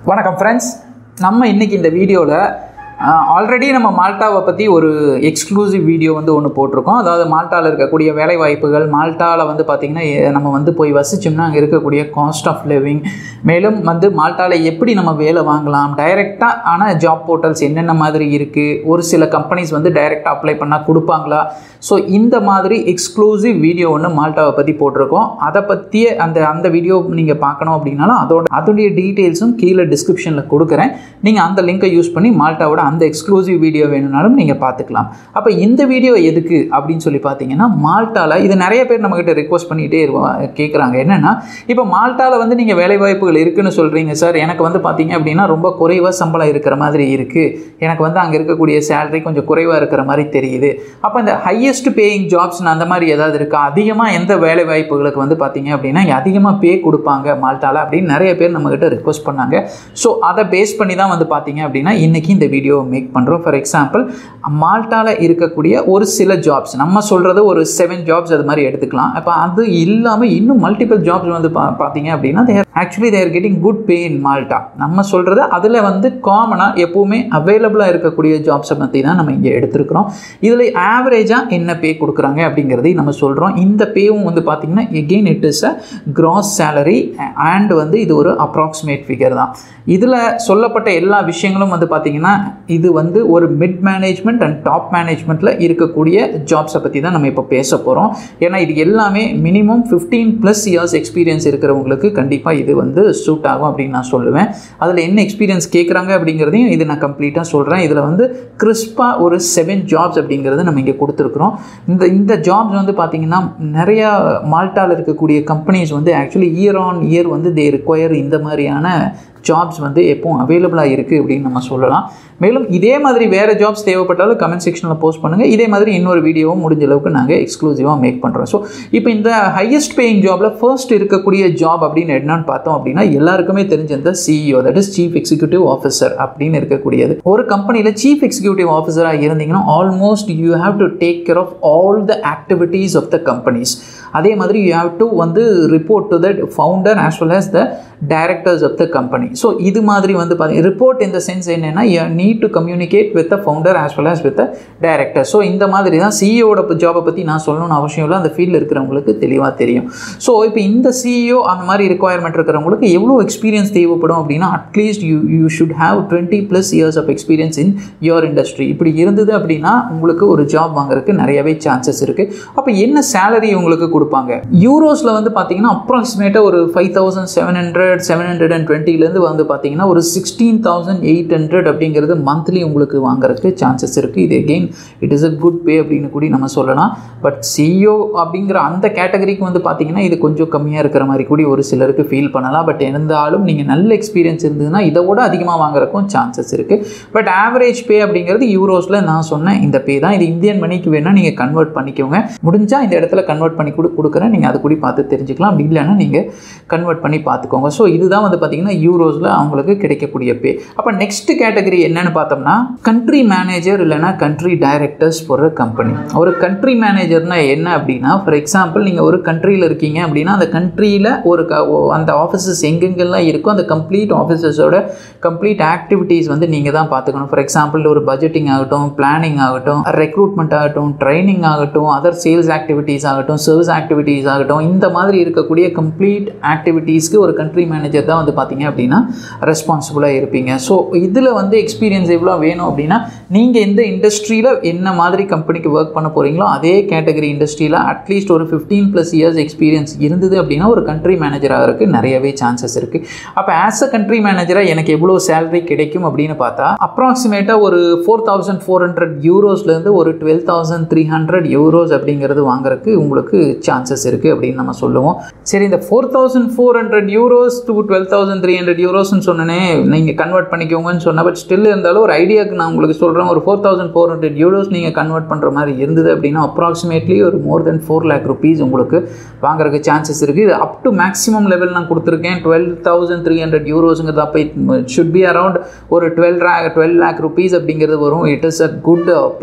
வணக்கம் ஃப்ரெண்ட்ஸ் நம்ம இன்னைக்கு இந்த வீடியோவில் ஆல்ரெடி நம்ம மால்ட்டாவை பற்றி ஒரு எக்ஸ்க்ளூசிவ் வீடியோ வந்து ஒன்று போட்டிருக்கோம் அதாவது மால்ட்டாவில் இருக்கக்கூடிய வேலை வாய்ப்புகள் மால்ட்டாவில் வந்து பார்த்திங்கன்னா எ- நம்ம வந்து போய் வசிச்சோம்னா அங்கே இருக்கக்கூடிய காஸ்ட் ஆஃப் லிவிங் மேலும் வந்து மால்ட்டாவில் எப்படி நம்ம வேலை வாங்கலாம் டைரெக்டாக ஆன ஜாப் போர்ட்டல்ஸ் என்னென்ன மாதிரி இருக்குது ஒரு சில கம்பெனிஸ் வந்து டைரெக்டாக அப்ளை பண்ணால் கொடுப்பாங்களா ஸோ இந்த மாதிரி எக்ஸ்க்ளூசிவ் வீடியோ ஒன்று மால்ட்டாவை பற்றி போட்டிருக்கோம் அதை பற்றிய அந்த அந்த வீடியோ நீங்கள் பார்க்கணும் அப்படின்னாலும் அதோட அதோடைய டீட்டெயில்ஸும் கீழே டிஸ்கிரிப்ஷனில் கொடுக்குறேன் நீங்கள் அந்த லிங்கை யூஸ் பண்ணி மால்ட்டாவோட அந்த எக்ஸ்க்ளூசிவ் வீடியோ வேணும்னாலும் நீங்கள் பார்த்துக்கலாம் அப்போ இந்த வீடியோ எதுக்கு அப்படின்னு சொல்லி பார்த்தீங்கன்னா மால்ட்டாவில் இது நிறைய பேர் நம்மக்கிட்ட ரிக்வஸ்ட் பண்ணிகிட்டே கேட்குறாங்க என்னென்னா இப்போ மால்ட்டாவில் வந்து நீங்கள் வேலைவாய்ப்புகள் இருக்குன்னு சொல்கிறீங்க சார் எனக்கு வந்து பார்த்தீங்க அப்படின்னா ரொம்ப குறைவாக சம்பளம் இருக்கிற மாதிரி இருக்குது எனக்கு வந்து அங்கே இருக்கக்கூடிய சேலரி கொஞ்சம் குறைவாக இருக்கிற மாதிரி தெரியுது அப்போ இந்த ஹையஸ்ட் பேயிங் ஜாப்ஸ் அந்த மாதிரி ஏதாவது இருக்கா அதிகமாக எந்த வேலை வாய்ப்புகளுக்கு வந்து பார்த்தீங்க அப்படின்னா இங்கே அதிகமாக பே கொடுப்பாங்க மால்ட்டாவில் அப்படின்னு நிறைய பேர் நம்மக்கிட்ட ரிக்வஸ்ட் பண்ணாங்க ஸோ அதை பேஸ் பண்ணி தான் வந்து பார்த்தீங்க அப்படின்னா இன்றைக்கி இந்த வீடியோ மேக் பண்ணுறோம் ஃபார் எக்ஸாம்பிள் மால்ட்டாவில் இருக்கக்கூடிய ஒரு சில ஜாப்ஸ் நம்ம சொல்கிறது ஒரு செவன் ஜாப்ஸ் அது மாதிரி எடுத்துக்கலாம் அப்போ அது இல்லாமல் இன்னும் மல்டிபிள் ஜாப்ஸ் வந்து பா பார்த்தீங்க அப்படின்னா there actually there getting good pay in Malta நம்ம சொல்கிறது அதில் வந்து காமனாக எப்போவுமே அவைலபிளாக இருக்கக்கூடிய ஜாப்ஸை பற்றி தான் நம்ம இங்கே எடுத்திருக்கிறோம் இதில் ஆவரேஜாக என்ன பே கொடுக்குறாங்க அப்படிங்கிறதையும் நம்ம சொல்கிறோம் இந்த பேவும் வந்து பார்த்திங்கன்னா again it is a gross salary and வந்து இது ஒரு அப்ராக்சிமேட் ஃபிகர் தான் இதில் சொல்லப்பட்ட எல்லா விஷயங்களும் வந்து பார்த்திங்கன்னா இது வந்து ஒரு மிட் மேனேஜ்மெண்ட் அண்ட் டாப் மேனேஜ்மெண்ட்டில் இருக்கக்கூடிய ஜாப்ஸை பற்றி தான் நம்ம இப்போ பேச போகிறோம் ஏன்னா இது எல்லாமே minimum fifteen plus years experience இருக்கிறவங்களுக்கு கண்டிப்பாக இது வந்து சூட் ஆகும் அப்படின்னு நான் சொல்லுவேன் அதில் என்ன எக்ஸ்பீரியன்ஸ் கேட்குறாங்க அப்படிங்கிறதையும் இது நான் கம்ப்ளீட்டாக சொல்கிறேன் இதில் வந்து கிறிஸ்பாக ஒரு செவன் ஜாப்ஸ் அப்படிங்கிறத நம்ம இங்கே கொடுத்துருக்குறோம் இந்த இந்த ஜாப்ஸ் வந்து பார்த்திங்கன்னா நிறையா மால்ட்டாவில் இருக்கக்கூடிய கம்பெனிஸ் வந்து ஆக்சுவலி இயர் ஆன் இயர் வந்து தே ரிக்வயர் இந்த மாதிரியான ஜாப்ஸ் வந்து எப்பவும் அவைலபிளாக இருக்குது அப்படின்னு நம்ம சொல்லலாம் மேலும் இதே மாதிரி வேறு ஜாப்ஸ் தேவைப்பட்டாலும் கமெண்ட் செக்ஷனில் போஸ்ட் பண்ணுங்கள் இதே மாதிரி இன்னொரு வீடியோவும் முடிஞ்ச அளவுக்கு நாங்கள் எக்ஸ்க்ளூசிவாக மேக் பண்ணுறோம் ஸோ இப்போ இந்த ஹையஸ்ட் பேயிங் ஜாபில் ஃபர்ஸ்ட் இருக்கக்கூடிய ஜாப் அப்படின்னு என்னன்னு பார்த்தோம் அப்படின்னா எல்லாருக்குமே தெரிஞ்ச இந்த CEO that is chief executive officer அப்படின்னு இருக்கக்கூடியது ஒரு கம்பெனியில் சீஃப் எக்ஸிக்யூட்டிவ் ஆஃபீஸராக இருந்தீங்கன்னா almost you have to take care of all the activities of the companies அதே மாதிரி யூ ஹேவ் டு வந்து report to the founder as well as the directors of the company so இது மாதிரி வந்து பார்த்தீங்கன்னா report இந்த சென்ஸ் என்னென்னா you need to communicate with the founder as well as with the director so இந்த மாதிரி தான் சிஇஓட ஜாபை பற்றி நான் சொல்லணும்னு அவசியம் இல்லை அந்த ஃபீல்டில் இருக்கிறவங்களுக்கு தெளிவாக தெரியும் ஸோ இப்போ இந்த சிஇஓ அந்த மாதிரி ரிக்குவயர்மெண்ட் இருக்கிறவங்களுக்கு எவ்வளோ எக்ஸ்பீரியன்ஸ் தேவைப்படும் அப்படின்னா at least you you should have twenty plus years of experience in your industry இப்படி இருந்தது அப்படின்னா உங்களுக்கு ஒரு ஜாப் வாங்குறதுக்கு நிறையவே சான்சஸ் இருக்குது அப்போ என்ன சேலரி உங்களுக்கு கொடுப்பாங்க யூரோஸில் வந்து பார்த்தீங்கன்னா அப்ராக்சிமேட்டாக ஒரு five thousand seven hundred seven hundred and டுவெண்ட்டிலேருந்து வந்து பார்த்தீங்கன்னா ஒரு சிக்ஸ்டீன் தௌசண்ட் எயிட் ஹண்ட்ரட் அப்படிங்கிறது மந்த்லி உங்களுக்கு வாங்குறதுக்கு சான்சஸ் இருக்குது இது again it is a good pay அப்படின்னு கூட நம்ம சொல்லலாம் பட் சிஇஓ அப்படிங்கிற அந்த கேட்டகரிக்கு வந்து பார்த்தீங்கன்னா இது கொஞ்சம் கம்மியாக இருக்கிற மாதிரி கூட ஒரு சிலருக்கு ஃபீல் பண்ணலாம் பட் இருந்தாலும் நீங்கள் நல்ல எக்ஸ்பீரியன்ஸ் இருந்ததுன்னா இதை விட அதிகமாக வாங்குறதுக்கும் சான்சஸ் இருக்குது பட் ஆவரேஜ் பே அப்படிங்கிறது யூரோஸில் நான் சொன்னேன் இந்த பே தான் இது இந்தியன் மணிக்கு வேணால் நீங்கள் கன்வெர்ட் பண்ணிக்கோங்க முடிஞ்சால் இந்த இடத்துல கன்வெர்ட் பண்ணி கொடு கொடுக்குறேன் நீங்கள் அது கூட பார்த்து தெரிஞ்சுக்கலாம் அப்படி இல்லைன்னா நீங்கள் கன்வெர்ட் பண்ணி பார்த்துக்கோங்க ஸோ இதுதான் வந்து பார்த்தீங்கன்னா யூரோஸில் அவங்களுக்கு கிடைக்கக்கூடிய பே அப்போ நெக்ஸ்ட் கேட்டகரி என்னன்னு பார்த்தோம்னா கண்ட்ரி மேனேஜர் இல்லைனா கண்ட்ரி டைரக்டர்ஸ் போடுற கம்பெனி ஒரு கண்ட்ரி மேனேஜர்னா என்ன அப்படின்னா ஃபார் எக்ஸாம்பிள் நீங்கள் ஒரு கண்ட்ரியில் இருக்கீங்க அப்படின்னா அந்த கண்ட்ரியில் ஒரு க ஓ- அந்த ஆஃபீஸஸ் எங்கெங்கெல்லாம் இருக்கோ அந்த கம்ப்ளீட் ஆஃபீஸஸோட கம்ப்ளீட் ஆக்டிவிட்டீஸ் வந்து நீங்கள் தான் பார்த்துக்கணும் ஃபார் எக்ஸாம்பிள் ஒரு பட்ஜெட்டிங் ஆகட்டும் பிளானிங் ஆகட்டும் ரெக்ரூட்மெண்ட் ஆகட்டும் ட்ரைனிங் ஆகட்டும் அதர் சேல்ஸ் ஆக்டிவிட்டீஸ் ஆகட்டும் சர்வீஸ் ஆக்டிவிட்டீஸ் ஆகட்டும் இந்த மாதிரி இருக்கக்கூடிய கம்ப்ளீட் ஆக்டிவிட்டீஸ்க்கு ஒரு கண்ட்ரி மேனேஜர் தான் வந்து பார்த்தீங்க அப்படின்னா ரெஸ்பான்சிபிளாக இருப்பீங்க ஸோ இதில் வந்து எக்ஸ்பீரியன்ஸ் எவ்வளோ வேணும் அப்படின்னா நீங்கள் எந்த இண்டஸ்ட்ரியில் என்ன மாதிரி கம்பெனிக்கு ஒர்க் பண்ண போகிறீங்களோ அதே கேட்டகரி இண்டஸ்ட்ரியில் அட்லீஸ்ட் ஒரு ஃபிஃப்டீன் ப்ளஸ் இயர்ஸ் எக்ஸ்பீரியன்ஸ் இருந்தது அப்படின்னா ஒரு கண்ட்ரி மேனேஜர் ஆகிறதுக்கு நிறையவே சான்சஸ் இருக்குது அப்போ ஆஸ் அ கண்ட்ரி மேனேஜராக எனக்கு எவ்வளோ சேலரி கிடைக்கும் அப்படின்னு பார்த்தா அப்ராக்சிமேட்டாக ஒரு ஃபோர் தௌசண்ட் ஃபோர் ஹண்ட்ரட் யூரோஸ்லேருந்து ஒரு twelve thousand three hundred euros அப்படிங்கிறது வாங்குறதுக்கு உங்களுக்கு சான்சஸ் இருக்குது அப்படின்னு நம்ம சொல்லுவோம் சரி இந்த four thousand four hundred euros to twelve thousand three hundred யூரோஸ்னு சொன்னனே நீங்கள் கன்வெர்ட் பண்ணிக்கோங்கன்னு சொன்னால் பட் ஸ்டில் இருந்தாலும் ஒரு ஐடியாவுக்கு நான் உங்களுக்கு சொல்கிறேன் ஒரு four thousand four hundred euros நீங்கள் கன்வெர்ட் பண்ணுற மாதிரி இருந்தது அப்படின்னா அப்ராக்சிமேட்லி ஒரு more than four lakh rupees உங்களுக்கு வாங்குறதுக்கு சான்சஸ் இருக்குது இது அப் டு மேக்ஸிமம் லெவல் நான் கொடுத்துருக்கேன் டுவெல் தௌசண்ட் த்ரீ ஹண்ட்ரட் யூரோஸுங்கிறது அப்போ ஷுட் பி அரவுண்ட் ஒரு டுவெல் ரே டுவெல் லேக் ருபீஸ் அப்படிங்கிறது வரும் it is a good pay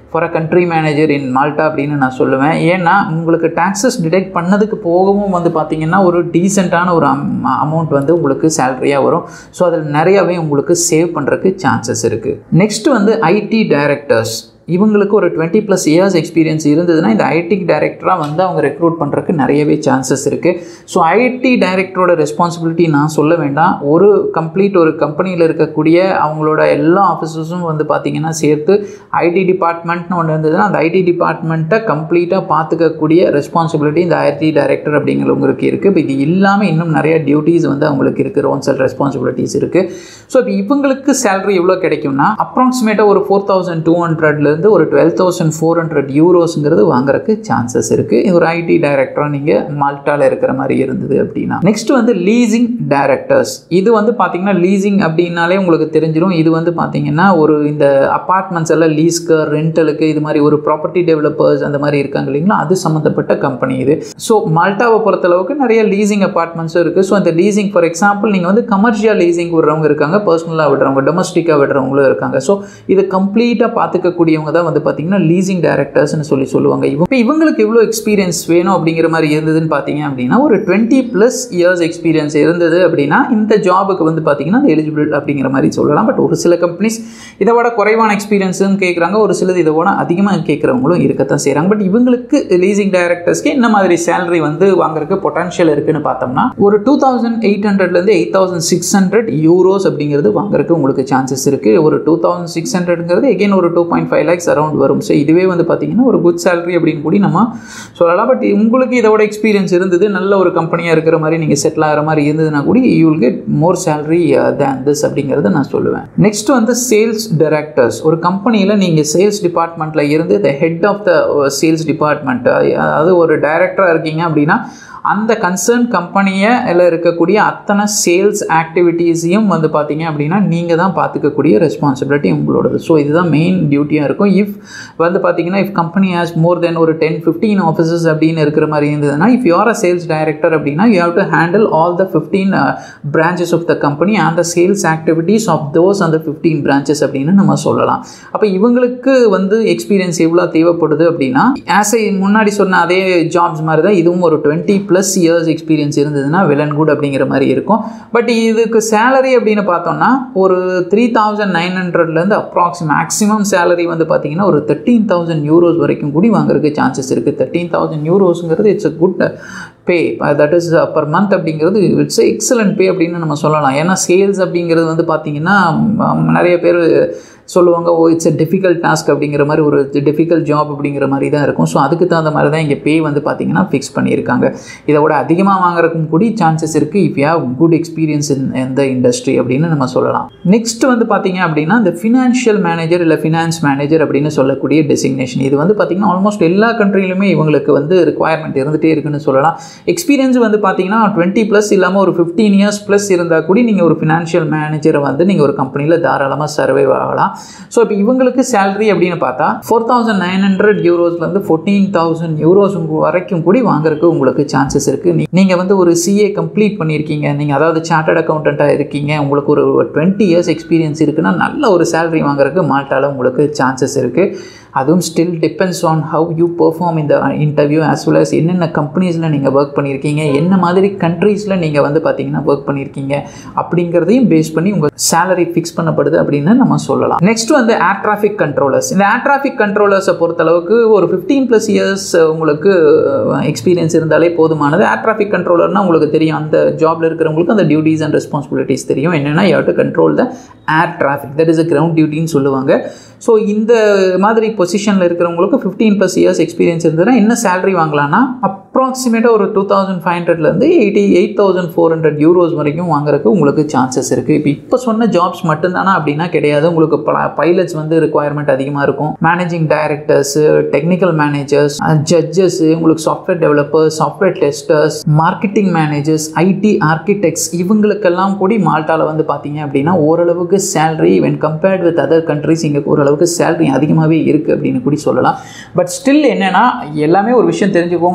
for a country manager in Malta அப்படின்னு நான் சொல்லுவேன் ஏன்னா உங்களுக்கு டாக்ஸஸ் டிடெக்ட் பண்ணதுக்கு போகவும் வந்து பார்த்தீங்கன்னா ஒரு டீசெண்டான ஒரு அமௌண்ட் வந்து உங்களுக்கு சேலரியாக வரும் ஸோ அதில் நிறையாவே உங்களுக்கு சேவ் பண்ணுறதுக்கு சான்சஸ் இருக்குது நெக்ஸ்ட் வந்து ஐடி டைரக்டர்ஸ் இவங்களுக்கு ஒரு டுவெண்ட்டி ப்ளஸ் இயர்ஸ் எக்ஸ்பீரியன்ஸ் இருந்ததுன்னா இந்த ஐடி டைரக்டராக வந்து அவங்க ரெக்ரூட் பண்ணுறதுக்கு நிறையவே சான்சஸ் இருக்குது ஸோ ஐடி டைரக்டரோட ரெஸ்பான்சிபிலிட்டி நான் சொல்ல வேண்டாம் ஒரு கம்ப்ளீட் ஒரு கம்பெனியில் இருக்கக்கூடிய அவங்களோட எல்லா ஆஃபீஸர்ஸும் வந்து பார்த்திங்கன்னா சேர்த்து ஐடி டிபார்ட்மெண்ட்னு ஒன்று இருந்ததுன்னா அந்த ஐடி டிபார்ட்மெண்ட்டை கம்ப்ளீட்டாக பார்த்துக்கக்கூடிய ரெஸ்பான்சிபிலிட்டி இந்த ஐடி டைரக்டர் அப்படிங்கிறவங்களுக்கு இருக்குது இப்போ இது இல்லாமல் இன்னும் நிறைய டியூட்டிஸ் வந்து அவங்களுக்கு இருக்குது ரோன்சல் ரெஸ்பான்சிபிலிட்டிஸ் இருக்குது ஸோ இப்போ இவங்களுக்கு சேலரி எவ்வளோ கிடைக்கும்னா அப்ராக்சிமேட்டாக ஒரு ஃபோர் தௌசண்ட் டூ ஹண்ட்ரட்ல இருந்து ஒரு டுவெல் தௌசண்ட் ஃபோர் ஹண்ட்ரட் யூரோஸுங்கிறது வாங்குறதுக்கு சான்சஸ் இருக்குது இது ஒரு ஐடி டைரக்டராக நீங்கள் மால்ட்டாவில் இருக்கிற மாதிரி இருந்தது அப்படின்னா நெக்ஸ்ட் வந்து லீசிங் டைரக்டர்ஸ் இது வந்து பார்த்தீங்கன்னா லீசிங் அப்படின்னாலே உங்களுக்கு தெரிஞ்சிடும் இது வந்து பார்த்தீங்கன்னா ஒரு இந்த அப்பார்ட்மெண்ட்ஸ் எல்லாம் லீஸ்க்கு ரெண்டலுக்கு இது மாதிரி ஒரு ப்ராப்பர்ட்டி டெவலப்பர்ஸ் அந்த மாதிரி இருக்காங்க இல்லைங்களா அது சம்மந்தப்பட்ட கம்பெனி இது ஸோ மால்ட்டாவை பொறுத்தளவுக்கு நிறைய லீசிங் அப்பார்ட்மெண்ட்ஸும் இருக்குது ஸோ அந்த லீசிங் ஃபார் எக்ஸாம்பிள் நீங்கள் வந்து கமர்ஷியல் லீசிங் விடுறவங்க இருக்காங்க பர்சனலாக விடுறவங்க டொமஸ்டிக்காக விடுறவங்களும் இருக்காங்க ஸோ இதை கம்ப்ளீட்டாக பார்த்துக்கக்கூடியவங்க தான் வந்து பார்த்தீங்கன்னா லீசிங் டைரக்டர்ஸ்னு சொல்லி சொல்லுவாங்க இவங்க இப்போ இவங்களுக்கு எவ்வளோ எக்ஸ்பீரியன்ஸ் வேணும் அப்படிங்கிற மாதிரி இருந்ததுன்னு பார்த்தீங்க அப்படின்னா ஒரு டுவெண்ட்டி ப்ளஸ் இயர்ஸ் எக்ஸ்பீரியன்ஸ் இருந்தது அப்படின்னா இந்த ஜாபுக்கு வந்து பார்த்தீங்கன்னா எலிஜிபிள் அப்படிங்கிற மாதிரி சொல்லலாம் பட் ஒரு சில கம்பெனிஸ் இதை விட குறைவான எக்ஸ்பீரியன்ஸும் கேட்குறாங்க ஒரு சிலது இதை விட அதிகமாக கேட்குறவங்களும் இருக்கத்தான் செய்கிறாங்க பட் இவங்களுக்கு லீசிங் டைரக்டர்ஸ்க்கு என்ன மாதிரி சேலரி வந்து வாங்குறதுக்கு பொட்டன்ஷியல் இருக்குன்னு பார்த்தோம்னா ஒரு டூ தௌசண்ட் எயிட் ஹண்ட்ரட்லேருந்து eight thousand six hundred euros அப்படிங்கிறது வாங்குறதுக்கு உங்களுக்கு சான்சஸ் இருக்குது ஒரு டூ தௌசண்ட் சிக்ஸ் ஹண்ட்ரட்ங்கிறது எகெயின் ஒரு two point five lakhs around வரும் ஸோ இதுவே வந்து பார்த்தீங்கன்னா ஒரு குட் சேலரி அப்படின்னு கூட நம்ம சொல்லலாம் பட் உங்களுக்கு இதோட எக்ஸ்பீரியன்ஸ் இருந்தது நல்ல ஒரு கம்பெனியாக இருக்கிற மாதிரி நீங்கள் செட்டில் ஆகிற மாதிரி இருந்ததுன்னா கூட you will get more salary than this அப்படிங்கிறத நான் சொல்லுவேன் நெக்ஸ்ட் வந்து சேல்ஸ் டைரக்டர்ஸ் ஒரு கம்பெனியில் நீங்கள் சேல்ஸ் டிபார்ட்மெண்ட்டில் இருந்து the head of the sales department அதாவது ஒரு டைரக்டராக இருக்கீங்க அப்படின்னா அந்த கன்சர்ன் கம்பெனியில் இருக்கக்கூடிய அத்தனை சேல்ஸ் ஆக்டிவிட்டீஸையும் வந்து பார்த்தீங்க அப்படின்னா நீங்கள் தான் பார்த்துக்கக்கூடிய ரெஸ்பான்சிபிலிட்டி உங்களோடது ஸோ இதுதான் மெயின் டியூட்டியாக இருக்கும் இஃப் வந்து பார்த்தீங்கன்னா if company has more than ஒரு டென் ஃபிஃப்டீன் ஆஃபீஸஸ் அப்படின்னு இருக்கிற மாதிரி இருந்ததுன்னா if you're a sales director அப்படின்னா you have to handle all the fifteen branches of the company and the sales activities of those அந்த fifteen branches அப்படின்னு நம்ம சொல்லலாம் அப்போ இவங்களுக்கு வந்து எக்ஸ்பீரியன்ஸ் எவ்வளோ தேவைப்படுது அப்படின்னா ஆஸ் ஐ முன்னாடி சொன்ன அதே ஜாப்ஸ் மாதிரி தான் இதுவும் ஒரு டுவெண்ட்டி ப்ளஸ் இயர்ஸ் எக்ஸ்பீரியன்ஸ் இருந்ததுன்னா வெல் அண்ட் குட் அப்படிங்கிற மாதிரி இருக்கும் பட் இதுக்கு சேலரி அப்படின்னு பார்த்தோம்னா ஒரு த்ரீ தௌசண்ட் நைன் ஹண்ட்ரட்லேருந்து அப்ராக்ஸ் மேக்ஸிமம் சேலரி வந்து பார்த்தீங்கன்னா ஒரு தேர்ட்டீன் தௌசண்ட் யூரோஸ் வரைக்கும் கூடி வாங்குறதுக்கு சான்சஸ் இருக்குது தேர்ட்டீன் தௌசண்ட் யூரோஸுங்கிறது it's a good pay that is per month அப்படிங்கிறது இட்ஸ் எக்ஸலண்ட் பே அப்படின்னு நம்ம சொல்லலாம் ஏன்னா சேல்ஸ் அப்படிங்கிறது வந்து பார்த்திங்கன்னா நிறைய பேர் சொல்லுவாங்க oh it's a difficult task அப்படிங்கிற மாதிரி ஒரு டிஃபிகல்ட் ஜாப் அப்படிங்கிற மாதிரி தான் இருக்கும் ஸோ அதுக்கு தகுந்த மாதிரி தான் இங்கே பே வந்து பார்த்திங்கன்னா ஃபிக்ஸ் பண்ணியிருக்காங்க இதை விட அதிகமாக வாங்குறதுக்கும் கூட சான்சஸ் இருக்குது if you have good experience in எந்த இண்டஸ்ட்ரி அப்படின்னு நம்ம சொல்லலாம் நெக்ஸ்ட் வந்து பார்த்திங்க அப்படின்னா இந்த ஃபினான்ஷியல் மேனேஜர் இல்லை ஃபினான்ஸ் மேனேஜர் அப்படின்னு சொல்லக்கூடிய டெசிக்னேஷன் இது வந்து பார்த்திங்கன்னா ஆல்மோஸ்ட் எல்லா கண்ட்ரிலுமே இவங்களுக்கு வந்து ரிக்குவயர்மெண்ட் இருந்துகிட்டே இருக்குன்னு சொல்லலாம் எக்ஸ்பீரியன்ஸ் வந்து பார்த்தீங்கன்னா டுவெண்ட்டி ப்ளஸ் இல்லாமல் ஒரு ஃபிஃப்டீன் இயர்ஸ் ப்ளஸ் இருந்தால் கூட நீங்கள் ஒரு ஃபினான்ஷியல் மேனேஜரை வந்து நீங்கள் ஒரு கம்பெனியில் தாராளமாக சர்வை ஆகலாம் ஸோ இப்போ இவங்களுக்கு சேலரி அப்படின்னு பார்த்தா ஃபோர் தௌசண்ட் நைன் ஹண்ட்ரட் யூரோஸ்லேருந்து ஃபோர்டீன் தௌசண்ட் யூரோஸ் வரைக்கும் கூட வாங்குறதுக்கு உங்களுக்கு சான்சஸ் இருக்குது நீங்கள் வந்து ஒரு சிஏ கம்ப்ளீட் பண்ணியிருக்கீங்க நீங்கள் அதாவது சார்ட்டர்ட் அக்கௌண்டண்ட்டாக இருக்கீங்க உங்களுக்கு ஒரு டுவெண்ட்டி இயர்ஸ் எக்ஸ்பீரியன்ஸ் இருக்குன்னா நல்ல ஒரு சேலரி வாங்குறதுக்கு மால்ட்டால் உங்களுக்கு சான்சஸ் இருக்குது அதுவும் still depends on how you perform இந்த இன்டர்வியூ ஆஸ் வெல் அஸ் என்னென்ன கம்பெனிஸில் நீங்கள் ஒர்க் பண்ணியிருக்கீங்க என்ன மாதிரி கண்ட்ரீஸில் நீங்கள் வந்து பார்த்தீங்கன்னா ஒர்க் பண்ணியிருக்கீங்க அப்படிங்கிறதையும் பேஸ் பண்ணி உங்கள் சேலரி ஃபிக்ஸ் பண்ணப்படுது அப்படின்னு நம்ம சொல்லலாம் நெக்ஸ்ட் வந்து ஏர் டிராஃபிக் கண்ட்ரோலர்ஸ் இந்த ஏர் டிராஃபிக் கண்ட்ரோலர்ஸை பொறுத்தளவுக்கு ஒரு ஃபிஃப்டீன் ப்ளஸ் இயர்ஸ் உங்களுக்கு எக்ஸ்பீரியன்ஸ் இருந்தாலே போதுமானது ஏர் டிராஃபிக் கண்ட்ரோலர்னால் உங்களுக்கு தெரியும் அந்த ஜாபில் இருக்கிறவங்களுக்கு அந்த டியூட்டிஸ் அண்ட் ரெஸ்பான்சிபிலிட்டிஸ் தெரியும் என்னென்னா you to control the air traffic that is a ground டியூட்டின்னு சொல்லுவாங்க ஸோ இந்த மாதிரி பொசிஷனில் இருக்கிறவங்களுக்கு ஃபிஃப்டீன் ப்ளஸ் இயர்ஸ் எக்ஸ்பீரியன்ஸ் இருந்ததுன்னா என்ன சேலரி வாங்கலாம்னா அப்ராக்சிமேட்டாக ஒரு டூ தௌசண்ட் ஃபைவ் ஹண்ட்ரட்லேருந்து eighty eight thousand four hundred euros வரைக்கும் வாங்குறதுக்கு உங்களுக்கு சான்சஸ் இருக்குது இப்போ இப்போ சொன்ன ஜாப்ஸ் மட்டும்தானா அப்படின்னா கிடையாது உங்களுக்கு பைலட்ஸ் வந்து ரிக்குவயர்மெண்ட் அதிகமாக இருக்கும் managing directors technical managers judges உங்களுக்கு software developers software testers marketing managers IT architects இவங்களுக்கெல்லாம் கூடி மால்ட்டாவில் வந்து பார்த்தீங்க அப்படின்னா ஓரளவுக்கு salary when compared with other countries இங்கே ஓரளவுக்கு சேலரி அதிகமாகவே இருக்குது அப்படின்னு கூட சொல்லலாம் பட் ஸ்டில் என்னென்னா எல்லாமே ஒரு விஷயம் தெரிஞ்சுக்கோங்க நான் இதை மட்டும்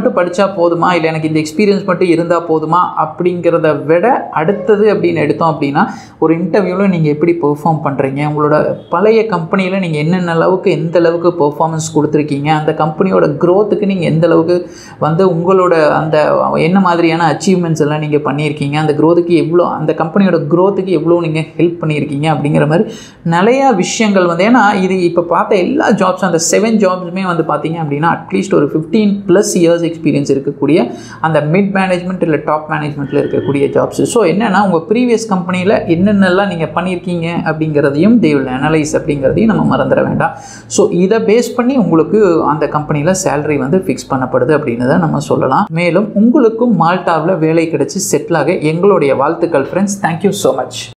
மட்டும் படித்தா போதுமா இல்லை எனக்கு இந்த எக்ஸ்பீரியன்ஸ் மட்டும் இருந்தால் போதுமா அப்படிங்கிறத விட அடுத்தது அப்படின்னு எடுத்தோம் அப்படின்னா ஒரு இன்டர்வியூவில் நீங்கள் எப்படி பெர்ஃபார்ம் பண்ணுறீங்க உங்களோட பழைய கம்பெனியில் நீங்கள் என்னென்ன அளவுக்கு எந்த அளவுக்கு பெர்ஃபார்மன்ஸ் கொடுத்துருக்கீங்க அந்த கம்பெனியோட க்ரோத்துக்கு நீங்கள் எந்த அளவுக்கு வந்து உங்களோட அந்த என்ன மாதிரியான அச்சீவ்மெண்ட்ஸ் எல்லாம் நீங்கள் பண்ணியிருக்கீங்க அந்த க்ரோத்துக்கு எவ்வளோ அந்த கம்பெனியோட க்ரோத்துக்கு எவ்வளோ நீங்கள் ஹெல்ப் பண்ணியிருக்கீங்க அப்படிங்கிற மாதிரி நிறையா விஷயங்கள் வந்து ஏன்னா இது இப்போ பார்த்த எல்லா ஜாப்ஸும் அந்த செவன் ஜாப்ஸுமே வந்து பார்த்தீங்க அப்படின்னா அட்லீஸ்ட் ஒரு ஃபிஃப்டீன் ப்ளஸ் இயர்ஸ் எக்ஸ்பீரியன்ஸ் இருக்கக்கூடிய அந்த மிட் மேனேஜ்மெண்ட் இல்லை டாப் மேனேஜ்மெண்ட்டில் இருக்கக்கூடிய ஜாப்ஸ் ஸோ என்னென்னா உங்கள் ப்ரீவியஸ் கம்பெனியில் என்னென்னலாம் நீங்கள் பண்ணியிருக்கீங்க அப்படிங்கிறதையும் தே வில் அனலைஸ் அப்படிங்கிறதையும் நம்ம மறந்துட வேண்டாம் ஸோ இதை பேஸ் பண்ணி உங்களுக்கு அந்த கம்பெனியில் சேலரி வந்து ஃபிக்ஸ் பண்ணப்படுது அப்படின்னு தான் நம்ம சொல்லலாம் மேலும் உங்களுக்கும் மால்டாவில் வேலை கிடைச்சி செட்டில் ஆக எங்களுடைய வாழ்த்துக்கள் ஃப்ரெண்ட்ஸ் தேங்க்யூ ஸோ மச்